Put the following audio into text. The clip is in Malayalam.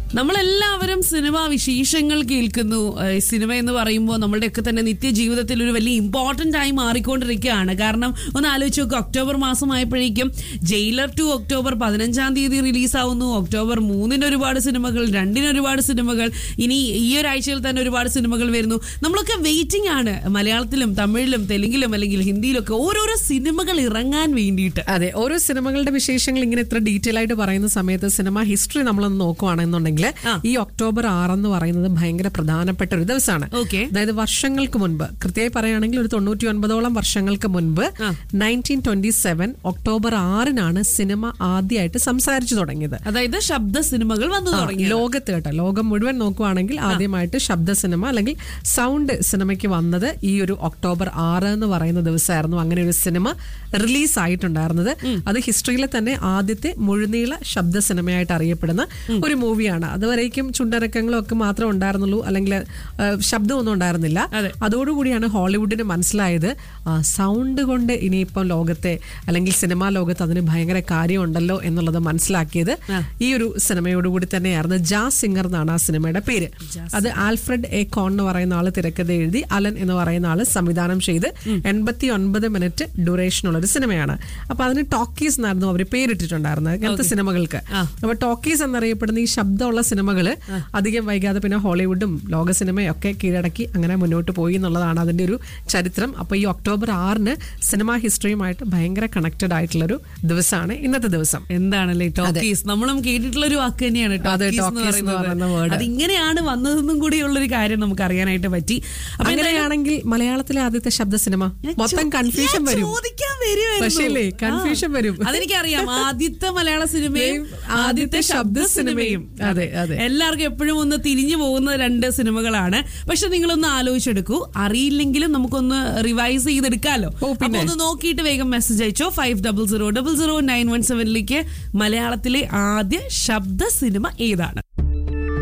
നമ്മളെല്ലാവരും സിനിമ വിശേഷങ്ങൾ കേൾക്കുന്നു ഏഹ് സിനിമ എന്ന് പറയുമ്പോൾ നമ്മുടെയൊക്കെ തന്നെ നിത്യജീവിതത്തിൽ ഒരു വലിയ ഇമ്പോർട്ടന്റ് ആയി മാറിക്കൊണ്ടിരിക്കുകയാണ് കാരണം ഒന്ന് ആലോചിച്ച് നോക്കുക ഒക്ടോബർ മാസമായപ്പോഴേക്കും ജയിലർ ടു ഒക്ടോബർ പതിനഞ്ചാം തീയതി റിലീസാവുന്നു ഒക്ടോബർ മൂന്നിന് ഒരുപാട് സിനിമകൾ രണ്ടിന് ഒരുപാട് സിനിമകൾ ഇനി ഈ ഒരാഴ്ചയിൽ തന്നെ ഒരുപാട് സിനിമകൾ വരുന്നു നമ്മളൊക്കെ വെയിറ്റിംഗ് ആണ് മലയാളത്തിലും തമിഴിലും തെലുങ്കിലും അല്ലെങ്കിൽ ഹിന്ദിയിലും ഒക്കെ ഓരോരോ സിനിമകൾ ഇറങ്ങാൻ വേണ്ടിയിട്ട് അതെ ഓരോ സിനിമകളുടെ വിശേഷങ്ങൾ ഇങ്ങനെ ഇത്ര ഡീറ്റെയിൽ ആയിട്ട് പറയുന്ന സമയത്ത് സിനിമ ഹിസ്റ്ററി നമ്മളൊന്ന് നോക്കുവാണെന്നുണ്ടെങ്കിൽ ആ. ഈ ഒക്ടോബർ ആറെന്ന് പറയുന്നത് ഭയങ്കര പ്രധാനപ്പെട്ട ഒരു ദിവസമാണ് Okay. അതായത് വർഷങ്ങൾക്ക് മുൻപ് കൃത്യമായി പറയുകയാണെങ്കിൽ ഒരു തൊണ്ണൂറ്റി ഒൻപതോളം വർഷങ്ങൾക്ക് മുൻപ് ആ. നയൻറ്റീൻ ട്വന്റി സെവൻ ഒക്ടോബർ ആറിനാണ് സിനിമ ആദ്യമായിട്ട് സംസാരിച്ചു തുടങ്ങിയത് അതായത് ശബ്ദ സിനിമകൾ വന്നു ആ, തുടങ്ങി ലോകത്ത് കേട്ടോ ലോകം മുഴുവൻ നോക്കുവാണെങ്കിൽ ആദ്യമായിട്ട് ശബ്ദ സിനിമ അല്ലെങ്കിൽ സൗണ്ട് സിനിമയ്ക്ക് വന്നത് ഈ ഒരു ഒക്ടോബർ ആറ് എന്ന് പറയുന്ന ദിവസമായിരുന്നു അങ്ങനെ ഒരു സിനിമ റിലീസ് ആയിട്ടുണ്ടായിരുന്നത് അത് ഹിസ്റ്ററിയിലെ തന്നെ ആദ്യത്തെ മുഴുനീള ശബ്ദ സിനിമയായിട്ട് അറിയപ്പെടുന്ന ഒരു മൂവിയാണ് അതുവരേക്കും ചുണ്ടരക്കങ്ങളും ഒക്കെ മാത്രമേ ഉണ്ടായിരുന്നുള്ളൂ അല്ലെങ്കിൽ ആ, ശബ്ദമൊന്നും ഉണ്ടായിരുന്നില്ല അതെ. അതോടുകൂടിയാണ് ഹോളിവുഡിന് മനസ്സിലായത് ആ, സൗണ്ട് കൊണ്ട് ഇനിയിപ്പം ലോകത്തെ അല്ലെങ്കിൽ സിനിമാ ലോകത്ത് അതിന് ഭയങ്കര കാര്യമുണ്ടല്ലോ എന്നുള്ളത് മനസ്സിലാക്കിയത് ആ. ഈ ഒരു സിനിമയോടുകൂടി തന്നെയായിരുന്നു ജാ സിംഗർ എന്നാണ് ആ സിനിമയുടെ പേര് അത് ആൽഫ്രഡ് എ കോൺ എന്ന് പറയുന്ന ആള് തിരക്കഥ എഴുതി അലൻ എന്ന് പറയുന്ന ആള് സംവിധാനം ചെയ്ത് എൺപത്തി ഒൻപത് മിനിറ്റ് ഡ്യൂറേഷൻ ഉള്ള ഒരു സിനിമയാണ് അപ്പൊ അതിന് ടോക്കീസ് എന്നായിരുന്നു അവർ പേരിട്ടിട്ടുണ്ടായിരുന്നത് അങ്ങനത്തെ സിനിമകൾക്ക് ആ. അപ്പൊ ടോക്കീസ് എന്നറിയപ്പെടുന്ന ഈ ശബ്ദമുള്ള സിനിമകള് അധികം വൈകാതെ പിന്നെ ഹോളിവുഡും ലോക സിനിമയും ഒക്കെ കീഴടക്കി അങ്ങനെ മുന്നോട്ട് പോയി എന്നുള്ളതാണ് അതിന്റെ ഒരു ചരിത്രം അപ്പൊ ഈ ഒക്ടോബർ ആറിന് സിനിമാ ഹിസ്റ്ററിയുമായിട്ട് ഭയങ്കര കണക്റ്റഡ് ആയിട്ടുള്ള ഒരു ദിവസമാണ് ഇന്നത്തെ ദിവസം എന്താണല്ലേ ടോക്കീസ് നമ്മളും കേട്ടിട്ടുള്ള ഒരു വാക്ക് തന്നെയാണ് അതെ, ടോക്കീസ് എന്ന് talkies എന്ന് പറയുന്ന പറയുന്നത് word. അത് ഇങ്ങനെയാണ് വന്നതെന്നും കൂടിയുള്ള ഒരു കാര്യം നമുക്ക് അറിയാനായിട്ട് പറ്റി അപ്പൊ എന്തായാലും അങ്ങനെയാണെങ്കിൽ മലയാളത്തിലെ ആദ്യത്തെ ശബ്ദ സിനിമ ഞാൻ മൊത്തം ചോ- കൺഫ്യൂഷൻ ഞാൻ വരും ചോദിക്കാൻ വരുമായിരുന്നു. പക്ഷേ ഇല്ലേ, ആ. confusion വരും. അതെനിക്കറിയാം ആദ്യത്തെ മലയാള സിനിമയും ആദ്യത്തെ ആദ്യത്തെ ശബ്ദ ശബ്ദ സിനിമയും സിനിമയും. അതെ, അതെ. എല്ലാവർക്കും എപ്പോഴും ഒന്ന് തിരിഞ്ഞു പോകുന്ന രണ്ട് സിനിമകളാണ് പക്ഷെ നിങ്ങളൊന്ന് ആലോചിച്ചെടുക്കൂ അറിയില്ലെങ്കിലും നമുക്കൊന്ന് റിവൈസ് ചെയ്തെടുക്കാലോ ഓ, പിന്നെ. അപ്പൊ ഒന്ന് നോക്കിയിട്ട് വേഗം മെസ്സേജ് അയച്ചോ five double zero double zero nine one സെവനിലേക്ക് മലയാളത്തിലെ ആദ്യ ശബ്ദ സിനിമ ഏതാണ്